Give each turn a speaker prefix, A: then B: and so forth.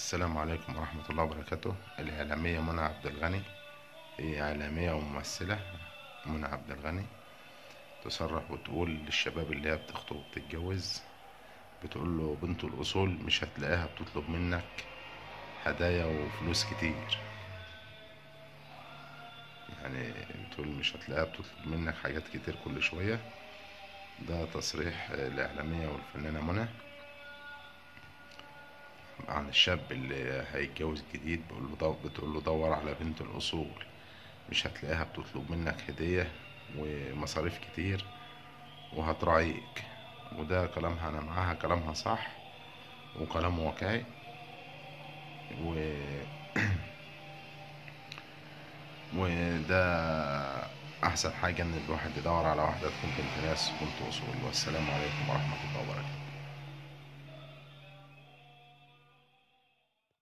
A: السلام عليكم ورحمة الله وبركاته الإعلامية منى عبد الغني هي إعلامية وممثلة منى عبد الغني تصرح وتقول للشباب اللي هي بتخطب وبتتجوز بتقول له بنت الأصول مش هتلاقيها بتطلب منك هدايا وفلوس كتير يعني بتقول مش هتلاقيها بتطلب منك حاجات كتير كل شوية ده تصريح الإعلامية والفنانة منى عن الشاب اللي هيتجوز جديد بقول له دو... بتقول له دور على بنت الأصول مش هتلاقيها بتطلب منك هدية ومصاريف كتير وهتراعيك وده كلامها أنا معاها كلامها صح وكلام واقعي و وده أحسن حاجة إن الواحد يدور على واحدة تكون بنت ناس وبنت أصول والسلام عليكم ورحمة الله وبركاته